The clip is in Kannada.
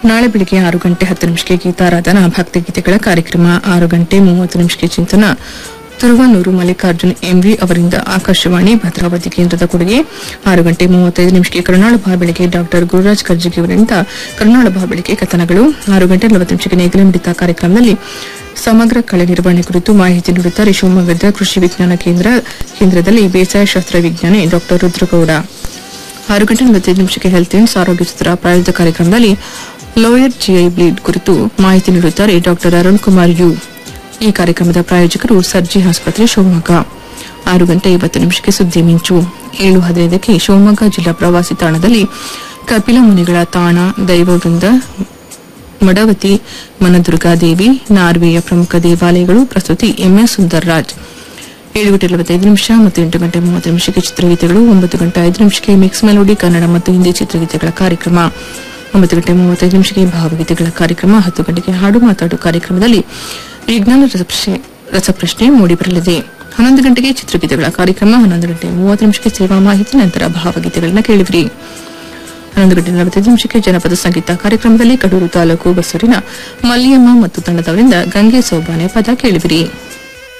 ನಾಳೆ ಬೆಳಿಗ್ಗೆ ಆರು ಗಂಟೆ ಹತ್ತು ನಿಮಿಷಕ್ಕೆ ಗೀತಾರಾಧನಾ ಭಕ್ತಿಗೀತೆಗಳ ಕಾರ್ಯಕ್ರಮ ಆರು ಗಂಟೆ ಮೂವತ್ತು ನಿಮಿಷಕ್ಕೆ ಚಿಂತನ ತುರುವನೂರು ಮಲ್ಲಿಕಾರ್ಜುನ್ ಎಂವಿ ಅವರಿಂದ ಆಕಾಶವಾಣಿ ಭದ್ರಾವತಿ ಕೇಂದ್ರದ ಕೊಡುಗೆ ಆರು ಗಂಟೆ ಮೂವತ್ತೈದು ನಿಮಿಷಕ್ಕೆ ಕರುನಾಳ ಬೆಳಿಗ್ಗೆ ಡಾಕ್ಟರ್ ಗುರುರಾಜ್ ಕರ್ಜಿಗಿ ಅವರಿಂದ ಕರುನಾಳ ಬೆಳಿಗ್ಗೆ ಕಥನಗಳು ಆರು ಗಂಟೆ ನಲವತ್ತು ನಿಮಿಷಕ್ಕೆ ನೇಗಿಲ ಮಿಡಿತ ಕಾರ್ಯಕ್ರಮದಲ್ಲಿ ಸಮಗ್ರ ಕಳೆ ನಿರ್ವಹಣೆ ಕುರಿತು ಮಾಹಿತಿ ನೀಡುತ್ತಾರೆ ಶಿವಮೊಗ್ಗದ ಕೃಷಿ ವಿಜ್ಞಾನ ಕೇಂದ್ರ ಕೇಂದ್ರದಲ್ಲಿ ಬೇಸಾಯ ಶಾಸ್ತ್ರ ವಿಜ್ಞಾನಿ ಡಾಕ್ಟರ್ ರುದ್ರಗೌಡ ಆರು ಗಂಟೆ ನಲವತ್ತೈದು ನಿಮಿಷಕ್ಕೆ ಹೆಲ್ತ್ ಇಂಡ್ಸ್ ಆರೋಗ್ಯ ಸೂತ್ರ ಪ್ರಾಯೋಜಿತ ಕಾರ್ಯಕ್ರಮದಲ್ಲಿ ಲೋಯರ್ ಜಿಐ ಬ್ಲೀಡ್ ಕುರಿತು ಮಾಹಿತಿ ನೀಡುತ್ತಾರೆ ಡಾಕ್ಟರ್ ಅರುಣ್ ಕುಮಾರ್ ಯು ಈ ಕಾರ್ಯಕ್ರಮದ ಪ್ರಾಯೋಜಕರು ಸರ್ಜಿ ಆಸ್ಪತ್ರೆ ಶಿವಮೊಗ್ಗ ಆರು ಗಂಟೆ ಐವತ್ತು ನಿಮಿಷಕ್ಕೆ ಸುದ್ದಿ ಮಿಂಚು ಏಳು ಹದಿನೈದಕ್ಕೆ ಶಿವಮೊಗ್ಗ ಜಿಲ್ಲಾ ಪ್ರವಾಸಿ ತಾಣದಲ್ಲಿ ಕಪಿಲ ಮುನಿಗಳ ತಾಣ ದೈವವೃಂದ ಮಡವತಿ ಮನದುರ್ಗಾದೇವಿ ನಾರ್ವೆಯ ಪ್ರಮುಖ ದೇವಾಲಯಗಳು ಪ್ರಸ್ತುತಿ ಎಂಎಸ್ ಸುಂದರ್ರಾಜ್ ಏಳು ಗಂಟೆ ನಲವತ್ತೈದು ನಿಮಿಷ ಮತ್ತು ಎಂಟು ಗಂಟೆ ಮೂವತ್ತು ನಿಮಿಷಕ್ಕೆ ಚಿತ್ರಗೀತೆಗಳು ಒಂಬತ್ತು ಗಂಟೆ ಐದು ನಿಮಿಷಕ್ಕೆ ಮಿಕ್ಸ್ ಮೆಲೋಡಿ ಕನ್ನಡ ಮತ್ತು ಹಿಂದಿ ಚಿತ್ರಗೀತೆಗಳ ಕಾರ್ಯಕ್ರಮ ಒಂಬತ್ತು ಗಂಟೆ ಮೂವತ್ತೈದು ನಿಮಿಷಕ್ಕೆ ಭಾವಗೀತೆಗಳ ಕಾರ್ಯಕ್ರಮ ಹತ್ತು ಗಂಟೆಗೆ ಹಾಡು ಮಾತಾಡು ಕಾರ್ಯಕ್ರಮದಲ್ಲಿ ವಿಜ್ಞಾನ ರಸಪ್ರಶ್ನೆ- ರಸಪ್ರಶ್ನೆ ಮೂಡಿಬರಲಿದೆ ಹನ್ನೊಂದು ಗಂಟೆಗೆ ಚಿತ್ರಗೀತೆಗಳ ಕಾರ್ಯಕ್ರಮ ಹನ್ನೊಂದು ಗಂಟೆ ಮೂವತ್ತು ನಿಮಿಷಕ್ಕೆ ಸೇವಾ ಮಾಹಿತಿ ನಂತರ ಭಾವಗೀತೆಗಳನ್ನ ಕೇಳಿದ್ರಿ ಹನ್ನೊಂದು ಗಂಟೆ ನಲವತ್ತೈದು ನಿಮಿಷಕ್ಕೆ ಜನಪದ ಸಂಗೀತ ಕಾರ್ಯಕ್ರಮದಲ್ಲಿ ಕಡೂರು ತಾಲೂಕು ಬಸೂರಿನ ಮಲ್ಲಿಯಮ್ಮ ಮತ್ತು ತಂಡದವರಿಂದ ಗಂಗೆ ಸೋಬಾನೆ ಪದ ಕೇಳಿವಿರಿ